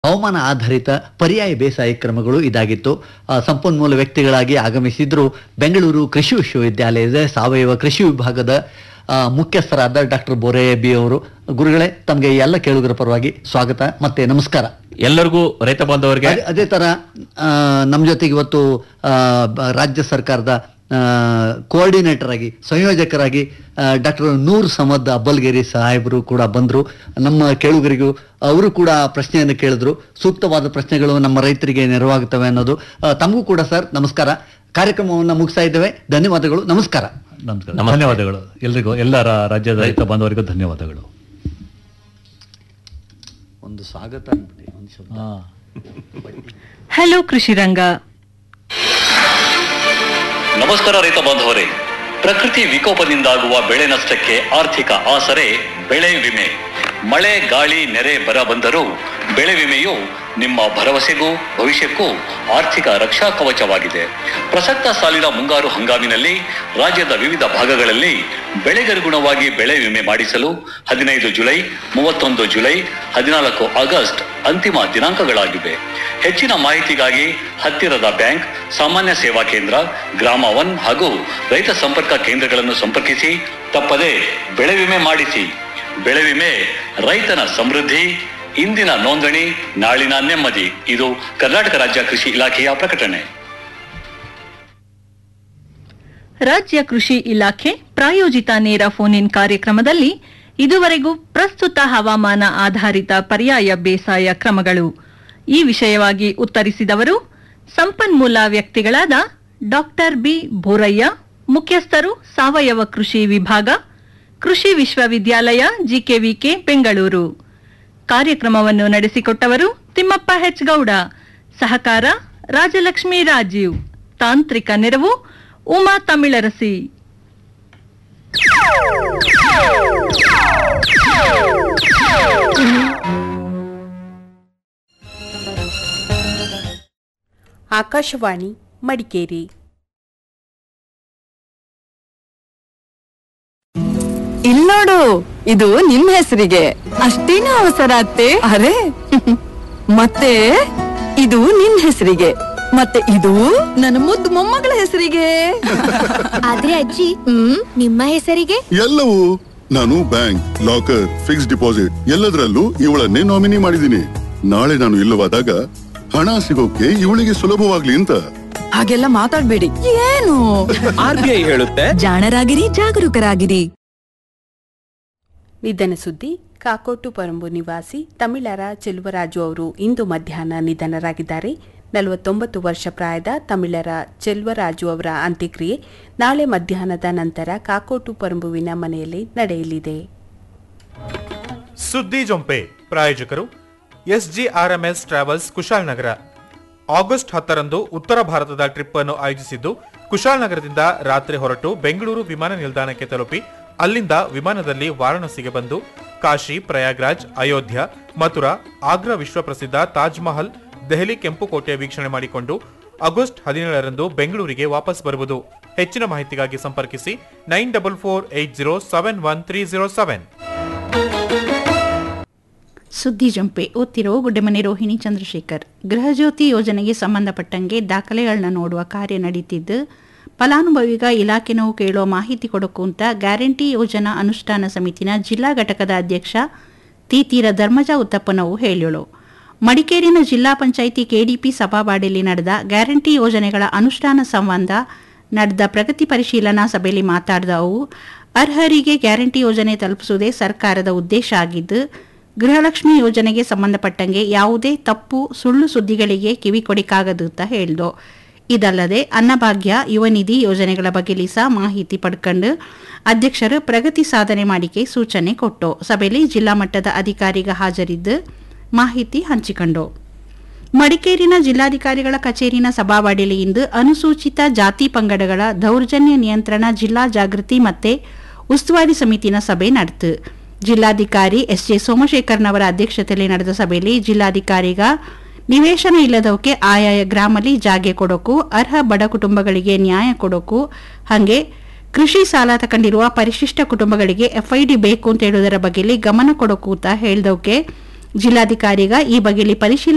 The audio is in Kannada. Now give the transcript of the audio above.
ಹವಾಮಾನ ಆಧಾರಿತ ಪರ್ಯಾಯ ಬೇಸಾಯ ಕ್ರಮಗಳು ಇದಾಗಿತ್ತು ಆ, ಸಂಪನ್ಮೂಲ ವ್ಯಕ್ತಿಗಳಾಗಿ ಆಗಮಿಸಿದ್ರು ಬೆಂಗಳೂರು ಕೃಷಿ ವಿಶ್ವವಿದ್ಯಾಲಯದ ಸಾವಯವ ಕೃಷಿ ವಿಭಾಗದ ಆ, ಮುಖ್ಯಸ್ಥರಾದ ಡಾಕ್ಟರ್ ಬೋರಯ್ಯ ಬಿ ಅವರು ಗುರುಗಳೇ ತಮಗೆ ಎಲ್ಲ ಕೇಳುಗರ ಪರವಾಗಿ ಸ್ವಾಗತ ಮತ್ತೆ ನಮಸ್ಕಾರ ಎಲ್ಲರಿಗೂ ರೈತ ಬಾಂಧವರಿಗೆ ಅದೇ- ಅದೇ ತರ ಆ, ನಮ್ಮ ಜೊತೆಗೆ ಇವತ್ತು ಆ, ಬ- ರಾಜ್ಯ ಸರ್ಕಾರದ ಕೋಆರ್ಡಿನೇಟರ್ ಆಗಿ ಸಂಯೋಜಕರಾಗಿ ಡಾಕ್ಟರ್ ನೂರ್ ಸಮದ್ ಅಬ್ಬಲ್ಗೇರಿ ಸಾಹೇಬರು ಕೂಡ ಬಂದ್ರು ನಮ್ಮ ಕೇಳುಗರಿಗೂ ಅವರು ಕೂಡ ಪ್ರಶ್ನೆಯನ್ನು ಕೇಳಿದ್ರು ಸೂಕ್ತವಾದ ಪ್ರಶ್ನೆಗಳು ನಮ್ಮ ರೈತರಿಗೆ ನೆರವಾಗುತ್ತವೆ ಅನ್ನೋದು ಆ, ತಮಗೂ ಕೂಡ ಸರ್ ನಮಸ್ಕಾರ ಕಾರ್ಯಕ್ರಮವನ್ನು ಮುಗಿಸ್ತಾ ಇದ್ದೇವೆ ಧನ್ಯವಾದಗಳು ನಮಸ್ಕಾರ ನಮಸ್ಕಾರ ನಮಸ್ತೆ. ಧನ್ಯವಾದಗಳು ಎಲ್ರಿಗೂ ಎಲ್ಲ ರಾ- ರಾಜ್ಯದ ರೈತ ಬಾಂಧವರಿಗೂ ಧನ್ಯವಾದಗಳು ಒಂದು ಸ್ವಾಗತ ಅಂದ್ಬಿಡಿ ಒಂದು ಶಬ್ದ. ಹಾ. ಹಲೋ ಕೃಷಿ ರಂಗ ನಮಸ್ಕಾರ ರೈತ ಬಾಂಧವರೇ ಪ್ರಕೃತಿ ವಿಕೋಪದಿಂದಾಗುವ ಬೆಳೆ ನಷ್ಟಕ್ಕೆ ಆರ್ಥಿಕ ಆಸರೆ ಬೆಳೆ ವಿಮೆ ಮಳೆ ಗಾಳಿ ನೆರೆ ಬರ ಬಂದರೂ ಬೆಳೆ ವಿಮೆಯು ನಿಮ್ಮ ಭರವಸೆಗೂ ಭವಿಷ್ಯಕ್ಕೂ ಆರ್ಥಿಕ ರಕ್ಷಾ ಕವಚವಾಗಿದೆ ಪ್ರಸಕ್ತ ಸಾಲಿನ ಮುಂಗಾರು ಹಂಗಾಮಿನಲ್ಲಿ ರಾಜ್ಯದ ವಿವಿಧ ಭಾಗಗಳಲ್ಲಿ ಬೆಳೆಗನುಗುಣವಾಗಿ ಬೆಳೆ ವಿಮೆ ಮಾಡಿಸಲು ಹದಿನೈದು ಜುಲೈ ಮೂವತ್ತೊಂದು ಜುಲೈ ಹದಿನಾಲ್ಕು ಆಗಸ್ಟ್ ಅಂತಿಮ ದಿನಾಂಕಗಳಾಗಿವೆ ಹೆಚ್ಚಿನ ಮಾಹಿತಿಗಾಗಿ ಹತ್ತಿರದ ಬ್ಯಾಂಕ್ ಸಾಮಾನ್ಯ ಸೇವಾ ಕೇಂದ್ರ ಗ್ರಾಮ ಒನ್ ಹಾಗೂ ರೈತ ಸಂಪರ್ಕ ಕೇಂದ್ರಗಳನ್ನು ಸಂಪರ್ಕಿಸಿ ತಪ್ಪದೆ ಬೆಳೆ ವಿಮೆ ಮಾಡಿಸಿ ಬೆಳೆ ವಿಮೆ ರೈತನ ಸಮೃದ್ಧಿ ಇಂದಿನ ನೋಂದಣಿ ನಾಳಿನ ನೆಮ್ಮದಿ ಇದು ಕರ್ನಾಟಕ ರಾಜ್ಯ ಕೃಷಿ ಇಲಾಖೆಯ ಪ್ರಕಟಣೆ ರಾಜ್ಯ ಕೃಷಿ ಇಲಾಖೆ ಪ್ರಾಯೋಜಿತ ನೇರ ಫೋನ್ ಇನ್ ಕಾರ್ಯಕ್ರಮದಲ್ಲಿ ಇದುವರೆಗೂ ಪ್ರಸ್ತುತ ಹವಾಮಾನ ಆಧಾರಿತ ಪರ್ಯಾಯ ಬೇಸಾಯ ಕ್ರಮಗಳು ಈ ವಿಷಯವಾಗಿ ಉತ್ತರಿಸಿದವರು ಸಂಪನ್ಮೂಲ ವ್ಯಕ್ತಿಗಳಾದ ಡಾಕ್ಟರ್ ಬಿ ಬೋರಯ್ಯ ಮುಖ್ಯಸ್ಥರು ಸಾವಯವ ಕೃಷಿ ವಿಭಾಗ ಕೃಷಿ ವಿಶ್ವವಿದ್ಯಾಲಯ ಜಿಕೆವಿಕೆ ಬೆಂಗಳೂರು ಕಾರ್ಯಕ್ರಮವನ್ನು ನಡೆಸಿಕೊಟ್ಟವರು ತಿಮ್ಮಪ್ಪ ಹೆಚ್ ಗೌಡ ಸಹಕಾರ ರಾಜಲಕ್ಷ್ಮಿ ರಾಜೀವ್ ತಾಂತ್ರಿಕ ನೆರವು ಉಮಾ ತಮಿಳರಸಿ ಆಕಾಶವಾಣಿ ಮಡಿಕೇರಿ ಇಲ್ನೋಡು ಇದು ನಿಮ್ ಹೆಸರಿಗೆ ಅಷ್ಟೇನು ಅವಸರ ಅತ್ತೆ ಅರೆ ಮತ್ತೆ ಇದು ನಿನ್ ಹೆಸರಿಗೆ ಮತ್ತೆ ಇದು ನನ್ನ ಮುದ್ದು ಮೊಮ್ಮಗಳ ಹೆಸರಿಗೆ ಆದ್ರೆ ಅಜ್ಜಿ ಹ್ಮ್ ನಿಮ್ಮ ಹೆಸರಿಗೆ ಎಲ್ಲವೂ ನಾನು ಬ್ಯಾಂಕ್ ಲಾಕರ್ ಫಿಕ್ಸ್ ಡಿಪಾಸಿಟ್ ಎಲ್ಲದರಲ್ಲೂ ಇವಳನ್ನೇ ನಾಮಿನಿ ಮಾಡಿದ್ದೀನಿ ನಾಳೆ ನಾನು ಇಲ್ಲವಾದಾಗ ಹಣ ಸಿಗೋಕೆ ಇವಳಿಗೆ ಸುಲಭವಾಗ್ಲಿ ಅಂತ ಹಾಗೆಲ್ಲ ಮಾತಾಡ್ಬೇಡಿ ಏನು ಆರ್ ಬಿ ಐ ಹೇಳುತ್ತೆ ಜಾಣರಾಗಿರಿ ಜಾಗರೂಕರಾಗಿರಿ ನಿಧನ ಸುದ್ದಿ ಕಾಕೋಟು ಪರಂಬು ನಿವಾಸಿ ತಮಿಳರ ಚೆಲುವರಾಜು ಅವರು ಇಂದು ಮಧ್ಯಾಹ್ನ ನಿಧನರಾಗಿದ್ದಾರೆ ನಲವತ್ತೊಂಬತ್ತು ವರ್ಷ ಪ್ರಾಯದ ತಮಿಳರ ಚೆಲ್ವರಾಜು ಅವರ ಅಂತ್ಯಕ್ರಿಯೆ ನಾಳೆ ಮಧ್ಯಾಹ್ನದ ನಂತರ ಕಾಕೋಟು ಪರಂಬುವಿನ ಮನೆಯಲ್ಲಿ ನಡೆಯಲಿದೆ ಸುದ್ದಿ ಜೊಂಪೆ ಪ್ರಾಯೋಜಕರು ಎಸ್ಜಿಆರ್ಎಂಎಸ್ ಟ್ರಾವೆಲ್ಸ್ ಕುಶಾಲನಗರ ಆಗಸ್ಟ್ ಹತ್ತರಂದು ಉತ್ತರ ಭಾರತದ ಟ್ರಿಪ್ ಅನ್ನು ಆಯೋಜಿಸಿದ್ದು ಕುಶಾಲನಗರದಿಂದ ರಾತ್ರಿ ಹೊರಟು ಬೆಂಗಳೂರು ವಿಮಾನ ನಿಲ್ದಾಣಕ್ಕೆ ತಲುಪಿ ಅಲ್ಲಿಂದ ವಿಮಾನದಲ್ಲಿ ವಾರಾಣಸಿಗೆ ಬಂದು ಕಾಶಿ ಪ್ರಯಾಗ್ರಾಜ್ ಅಯೋಧ್ಯ ಮಥುರಾ ಆಗ್ರಾ ವಿಶ್ವಪ್ರಸಿದ್ಧ ತಾಜ್ ಮಹಲ್ ದೆಹಲಿ ಕೆಂಪುಕೋಟೆಯ ವೀಕ್ಷಣೆ ಮಾಡಿಕೊಂಡು ಆಗಸ್ಟ್ ಹದಿನೇಳರಂದು ಬೆಂಗಳೂರಿಗೆ ವಾಪಸ್ ಬರುವುದು ಹೆಚ್ಚಿನ ಮಾಹಿತಿಗಾಗಿ ಸಂಪರ್ಕಿಸಿ nine double four eight zero seven one three zero seven ಸುದ್ದಿ ಜಂಪೆ ಓದ್ತಿರೋ ಗುಡ್ಡೆಮನೆ ರೋಹಿಣಿ ಚಂದ್ರಶೇಖರ್ ಗೃಹಜ್ಯೋತಿ ಯೋಜನೆಗೆ ಸಂಬಂಧಪಟ್ಟಂಗೆ ದಾಖಲೆಗಳನ್ನ ನೋಡುವ ಕಾರ್ಯ ನಡೀತಿದ್ದು ಫಲಾನುಭವಿಗ ಇಲಾಖೆ ನಾವು ಕೇಳೋ ಮಾಹಿತಿ ಕೊಡೋಕು ಅಂತ ಗ್ಯಾರಂಟಿ ಯೋಜನಾ ಅನುಷ್ಠಾನ ಸಮಿತಿನ ಜಿಲ್ಲಾ ಘಟಕದ ಅಧ್ಯಕ್ಷ ತೀತೀರ ಧರ್ಮಜ ಉತ್ತಪ್ಪನವು ಹೇಳಿಳು ಮಡಿಕೇರಿನ ಜಿಲ್ಲಾ ಪಂಚಾಯಿತಿ ಕೆಡಿಪಿ ಸಭಾವಾಡಿಯಲ್ಲಿ ನಡೆದ ಗ್ಯಾರಂಟಿ ಯೋಜನೆಗಳ ಅನುಷ್ಠಾನ ಸಂಬಂಧ ನಡೆದ ಪ್ರಗತಿ ಪರಿಶೀಲನಾ ಸಭೆಯಲ್ಲಿ ಮಾತಾಡಿದ ಅವು ಅರ್ಹರಿಗೆ ಗ್ಯಾರಂಟಿ ಯೋಜನೆ ತಲುಪಿಸುವುದೇ ಸರ್ಕಾರದ ಉದ್ದೇಶ ಆಗಿದ್ದು ಗೃಹಲಕ್ಷ್ಮಿ ಯೋಜನೆಗೆ ಸಂಬಂಧಪಟ್ಟಂಗೆ ಯಾವುದೇ ತಪ್ಪು ಸುಳ್ಳು ಸುದ್ದಿಗಳಿಗೆ ಕಿವಿ ಕೊಡಿಕಾಗದು ಅಂತ ಹೇಳ್ದು ಇದಲ್ಲದೆ ಅನ್ನಭಾಗ್ಯ ಯುವ ನಿಧಿ ಯೋಜನೆಗಳ ಬಗ್ಗೆ ಸಹ ಮಾಹಿತಿ ಪಡ್ಕೊಂಡು ಅಧ್ಯಕ್ಷರು ಪ್ರಗತಿ ಸಾಧನೆ ಮಾಡಿಕೆ ಸೂಚನೆ ಕೊಟ್ಟು ಸಭೆಯಲ್ಲಿ ಜಿಲ್ಲಾ ಮಟ್ಟದ ಅಧಿಕಾರಿಗ ಹಾಜರಿದ್ದು ಮಾಹಿತಿ ಹಂಚಿಕೊಂಡು ಮಡಿಕೇರಿನ ಜಿಲ್ಲಾಧಿಕಾರಿಗಳ ಕಚೇರಿನ ಸಭಾವಾಡಿಯಲ್ಲಿ ಇಂದು ಅನುಸೂಚಿತ ಜಾತಿ ಪಂಗಡಗಳ ದೌರ್ಜನ್ಯ ನಿಯಂತ್ರಣ ಜಿಲ್ಲಾ ಜಾಗೃತಿ ಮತ್ತೆ ಉಸ್ತುವಾರಿ ಸಮಿತಿನ ಸಭೆ ನಡೆತು ಜಿಲ್ಲಾಧಿಕಾರಿ ಎಸ್ ಜೆ ಸೋಮಶೇಖರ್ನವರ ಅಧ್ಯಕ್ಷತೆಯಲ್ಲಿ ನಡೆದ ಸಭೆಯಲ್ಲಿ ಜಿಲ್ಲಾಧಿಕಾರಿಗ ನಿವೇಶನ ಇಲ್ಲದವಕ್ಕೆ ಆಯಾಯ ಗ್ರಾಮಲ್ಲಿ ಜಾಗೆ ಕೊಡೋಕು ಅರ್ಹ ಬಡ ಕುಟುಂಬಗಳಿಗೆ ನ್ಯಾಯ ಕೊಡೋಕು ಹಾಗೆ ಕೃಷಿ ಸಾಲ ತಗೊಂಡಿರುವ ಪರಿಶಿಷ್ಟ ಕುಟುಂಬಗಳಿಗೆ ಎಫ್ಐಡಿ ಬೇಕು ಅಂತ ಹೇಳುವುದರ ಬಗ್ಗೆಯಲ್ಲಿ ಗಮನ ಕೊಡೋಕು ಅಂತ ಹೇಳ್ದವಕ್ಕೆ ಜಿಲ್ಲಾಧಿಕಾರಿಗ ಈ ಬಗೆಯಲ್ಲಿ ಪರಿಶೀಲನೆ